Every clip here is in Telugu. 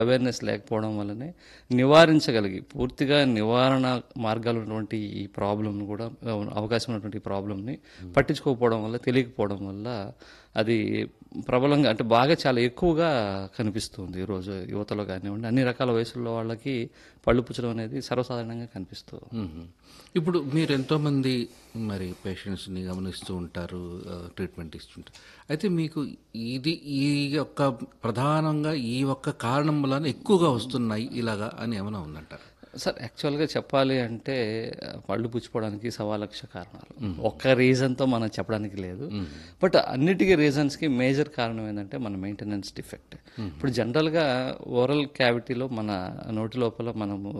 అవేర్నెస్ లేకపోవడం వల్లనే నివారించగలిగి పూర్తిగా నివారణ మార్గాలు ఉన్నటువంటి ఈ ప్రాబ్లమ్ను కూడా ఆ, అవకాశం ఉన్నటువంటి ఈ ప్రాబ్లమ్ని పట్టించుకోకపోవడం వల్ల తెలియకపోవడం వల్ల అది ప్రబలంగా అంటే బాగా చాలా ఎక్కువగా కనిపిస్తుంది ఈరోజు యువతలో కానివ్వండి అన్ని రకాల వయసుల్లో వాళ్ళకి పళ్ళు పుచ్చడం అనేది సర్వసాధారణంగా కనిపిస్తుంది మ్మ్. ఇప్పుడు మీరు ఎంతోమంది మరి పేషెంట్స్ని గమనిస్తూ ఉంటారు ఆ, ట్రీట్మెంట్ ఇస్తుంటారు అయితే మీకు ఇది ఈ యొక్క ప్రధానంగా ఈ ఒక్క కారణం వలన ఎక్కువగా వస్తున్నాయి ఇలాగా అని ఏమైనా ఉందంటారు సార్ యాక్చువల్గా చెప్పాలి అంటే పళ్ళు పుచ్చిపోవడానికి సవా లక్ష కారణాలు ఒక్క రీజన్తో మనం చెప్పడానికి లేదు బట్ అన్నిటికీ రీజన్స్కి మేజర్ కారణం ఏంటంటే మన మెయింటెనెన్స్ డిఫెక్ట్ ఇప్పుడు జనరల్గా ఓరల్ క్యావిటీలో మన నోటి లోపల మనము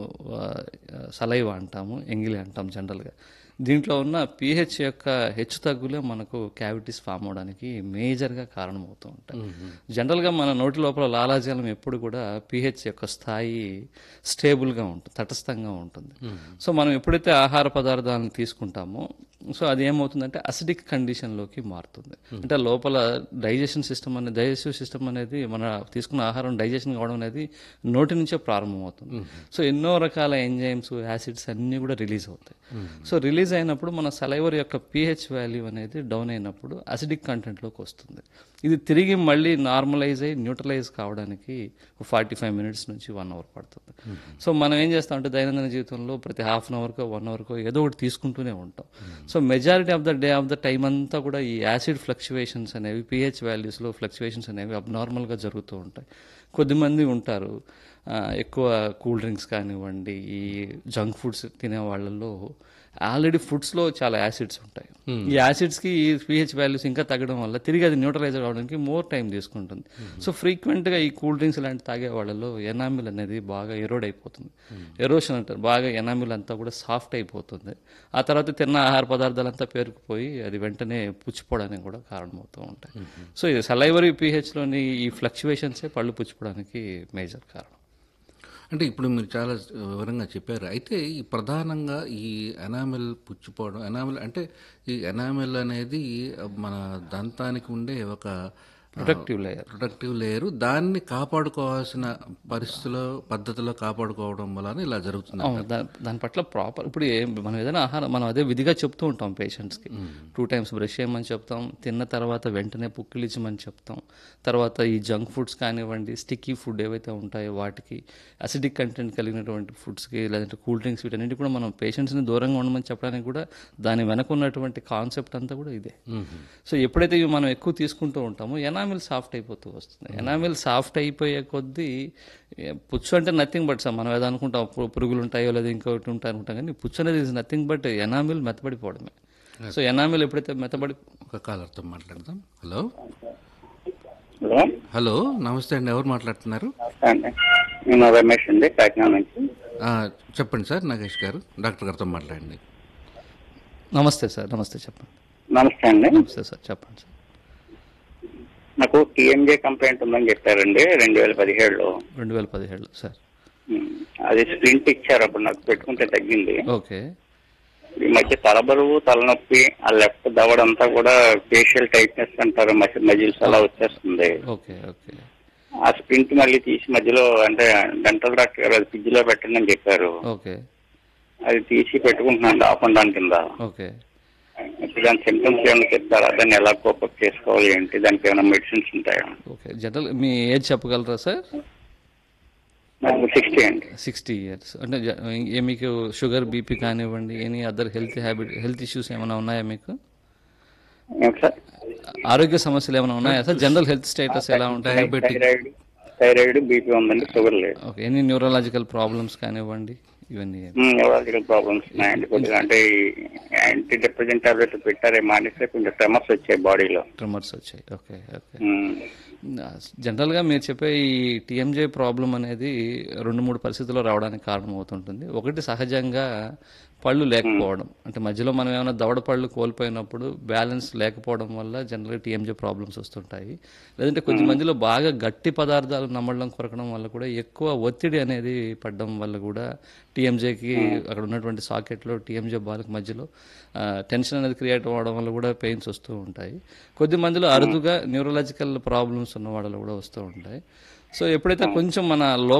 సలైవ అంటాము ఎంగిలి అంటాం జనరల్గా దీంట్లో ఉన్న పిహెచ్ యొక్క హెచ్చు తగ్గులే మనకు క్యావిటీస్ ఫామ్ అవడానికి మేజర్గా కారణమవుతూ ఉంటాయి జనరల్గా మన నోటి లోపల లాలాజలం ఎప్పుడు కూడా పిహెచ్ యొక్క స్థాయి స్టేబుల్గా ఉంటుంది తటస్థంగా ఉంటుంది సో మనం ఎప్పుడైతే ఆహార పదార్థాలను తీసుకుంటామో సో అది ఏమవుతుందంటే అసిడిక్ కండిషన్లోకి మారుతుంది అంటే లోపల డైజెషన్ సిస్టమ్ అనేది డైజెస్టివ్ సిస్టమ్ అనేది మన తీసుకున్న ఆహారం డైజెషన్ కావడం అనేది నోటి నుంచే ప్రారంభమవుతుంది సో ఎన్నో రకాల ఎంజైమ్స్ యాసిడ్స్ అన్నీ కూడా రిలీజ్ అవుతాయి సో రిలీజ్ అయినప్పుడు మన సలైవర్ యొక్క పిహెచ్ వాల్యూ అనేది డౌన్ అయినప్పుడు అసిడిక్ కంటెంట్లోకి వస్తుంది ఇది తిరిగి మళ్ళీ నార్మలైజ్ అయ్యి న్యూట్రలైజ్ కావడానికి ఫార్టీ ఫైవ్ మినిట్స్ నుంచి వన్ అవర్ పడుతుంది సో మనం ఏం చేస్తామంటే దైనందిన జీవితంలో ప్రతి హాఫ్ అన్ అవర్కో వన్ అవర్కో ఏదో ఒకటి తీసుకుంటూనే ఉంటాం so majority of the day of the time అంతా కూడా ఈ యాసిడ్ ఫ్లక్చువేషన్స్ అనేవి పిహెచ్ వాల్యూస్లో ఫ్లక్చువేషన్స్ అనేవి అబ్నార్మల్గా జరుగుతూ ఉంటాయి కొద్దిమంది ఉంటారు ఆ, ఎక్కువ కూల్ డ్రింక్స్ కానివ్వండి ఈ జంక్ ఫుడ్స్ తినే వాళ్ళల్లో ఆల్రెడీ ఫుడ్స్లో చాలా యాసిడ్స్ ఉంటాయి ఈ యాసిడ్స్కి ఈ పిహెచ్ వాల్యూస్ ఇంకా తగ్గడం వల్ల తిరిగి అది న్యూట్రలైజ్ అవడానికి మోర్ టైం తీసుకుంటుంది సో ఫ్రీక్వెంట్గా ఈ కూల్ డ్రింక్స్ ఇలాంటి తాగే వాళ్ళలో ఎనామిల్ అనేది బాగా ఎరోడ్ అయిపోతుంది ఎరోషన్ అంటారు బాగా ఎనామిల్ అంతా కూడా సాఫ్ట్ అయిపోతుంది ఆ తర్వాత తిన్న ఆహార పదార్థాలంతా పేరుకుపోయి అది వెంటనే పుచ్చిపోవడానికి కూడా కారణమవుతూ ఉంటాయి సో ఇది సలైవరీ పిహెచ్లోని ఈ ఫ్లక్చువేషన్సే పళ్ళు పుచ్చిపోవడానికి మేజర్ కారణం అంటే ఇప్పుడు మీరు చాలా వివరంగా చెప్పారు అయితే ఈ ప్రధానంగా ఈ ఎనామిల్ పుచ్చిపోవడం ఎనామిల్ అంటే ఈ ఎనామిల్ అనేది మన దంతానికి ఉండే ఒక ప్రొటెక్టివ్ లేయర్ ప్రొటెక్టివ్ లేయరు దాన్ని కాపాడుకోవాల్సిన పరిస్థితుల్లో పద్ధతిలో కాపాడుకోవడం వలన ఇలా జరుగుతుంది అవును దా- దాని పట్ల ప్రాపర్ ఇప్పుడు ఏం మనం ఏదైనా ఆహారం మనం అదే విధిగా చెప్తూ ఉంటాం పేషెంట్స్కి టూ టైమ్స్ బ్రష్ చేయమని చెప్తాం తిన్న తర్వాత వెంటనే పుక్కిలిచ్చమని చెప్తాం తర్వాత ఈ జంక్ ఫుడ్స్ కానివ్వండి స్టిక్కీ ఫుడ్ ఏవైతే ఉంటాయో వాటికి అసిడిక్ కంటెంట్ కలిగినటువంటి ఫుడ్స్కి లేదంటే కూల్ డ్రింక్స్ వీటన్నిటి కూడా మనం పేషెంట్స్ని దూరంగా ఉండమని చెప్పడానికి కూడా దాని వెనక ఉన్నటువంటి కాన్సెప్ట్ అంతా కూడా ఇదే సో ఎప్పుడైతే ఇవి మనం ఎక్కువ తీసుకుంటూ ఉంటామో ఎనామిల్ సాఫ్ట్ అయిపోతూ వస్తుంది ఎనామిల్ సాఫ్ట్ అయిపోయే కొద్దీ ఏ, పుచ్చు అంటే నథింగ్ బట్ సార్ మనం ఏదో అనుకుంటాం పు- పురుగులు ఉంటాయో లేదా ఇంకొకటి ఉంటాయి అనుకుంటాం కానీ పుచ్చు అనేది ఇస్ నథింగ్ బట్ ఎనామిల్ మెత్తబడిపోవడమే సో ఎనామిల్ ఎప్పుడైతే మెత్తబడి ఒక కాలర్తో మాట్లాడదాం హలో హలో హలో నమస్తే అండి ఎవరు మాట్లాడుతున్నారు నమస్తే అండి నేను రమేష్ అండి కాకినాడ నుంచి ఆ, చెప్పండి సార్ నాగేష్ గారు డాక్టర్ గారితో మాట్లాడండి నమస్తే సార్ నమస్తే చెప్పండి నమస్తే అండి నమస్తే సార్ చెప్పండి సార్ నాకు టీఎంజే కంప్లైంట్ ఉందని చెప్పారండి రెండు వేల పదిహేడులో రెండు వేల పదిహేడులో సార్ ఉమ్, అది స్ప్రింట్ ఇచ్చారు అప్పుడు నాకు పెట్టుకుంటే తగ్గింది ఓకే ఈ మధ్య తలబరువు తలనొప్పి ఆ లెఫ్ట్ దవడంతా కూడా ఫేషియల్ టైట్నెస్ అంటారు మజిల్స్ అలా వచ్చేస్తుంది ఓకే ఓకే ఆ స్ప్రింట్ మళ్ళీ తీసి మధ్యలో అంటే డెంటల్ డాక్టర్ గారు అది ఫ్రిడ్జ్ లో పెట్టండి అని చెప్పారు ఓకే అది తీసి పెట్టుకుంటున్నాను ఆఫ్ అండ్ ఆన్ కింద ఓకే ఇప్పుడు దాని సిమ్టమ్స్ ఏమైనా చెప్తారా దాన్ని ఎలా కోపప్ చేసుకోవాలి ఏంటి దానికి ఏమైనా మెడిసిన్స్ ఉంటాయా ఓకే జనరల్ మీ ఏజ్ చెప్పగలరా సార్ నాకు సిక్స్టీ అండి సిక్స్టీ ఇయర్స్ అంటే జ- ఏ మీకు షుగర్ బీపీ కానివ్వండి any other health habit health issues ఏమైనా ఉన్నాయా మీకు ఏం సార్ ఆరోగ్య సమస్యలు ఏమైనా ఉన్నాయా సార్ జనరల్ హెల్త్ స్టేటస్ ఎలా ఉంటాయి థైరాయిడ్ థైరాయిడ్ బీపీ ఉందండి షుగర్ లేదు ఓకే ఎనీ న్యూరలాజికల్ ప్రాబ్లమ్స్ కానివ్వండి ఇవన్నీ న్యూరాలజికల్ ప్రాబ్లమ్స్ ఉన్నాయండి కొద్దిగా అంటే యాంటీ డిప్రెజెంట్ టాబ్లెట్ పెట్టారే మానేస్తే కొంచెం ట్రెమర్స్ వచ్చాయి బాడీలో ట్రిమర్స్ వచ్చాయి ఓకే ఓకే జనరల్గా మీరు చెప్పే ఈ టీఎంజే ప్రాబ్లం అనేది రెండు మూడు పరిస్థితుల్లో రావడానికి కారణం అవుతుంటుంది ఒకటి సహజంగా పళ్ళు లేకపోవడం అంటే మధ్యలో మనం ఏమైనా దవడ పళ్ళు కోల్పోయినప్పుడు బ్యాలెన్స్ లేకపోవడం వల్ల జనరల్గా టీఎంజే ప్రాబ్లమ్స్ వస్తుంటాయి లేదంటే కొద్ది మందిలో బాగా గట్టి పదార్థాలు నమ్మడం కొరకడం వల్ల కూడా ఎక్కువ ఒత్తిడి అనేది పడడం వల్ల కూడా టీఎంజేకి అక్కడ ఉన్నటువంటి సాకెట్లో టీఎంజే బాల్కి మధ్యలో టెన్షన్ అనేది క్రియేట్ అవ్వడం వల్ల కూడా పెయిన్స్ వస్తూ ఉంటాయి కొద్ది మందిలో అరుదుగా న్యూరలాజికల్ ప్రాబ్లమ్స్ ఉన్న వాళ్ళలో కూడా వస్తూ ఉంటాయి సో ఎప్పుడైతే కొంచెం మన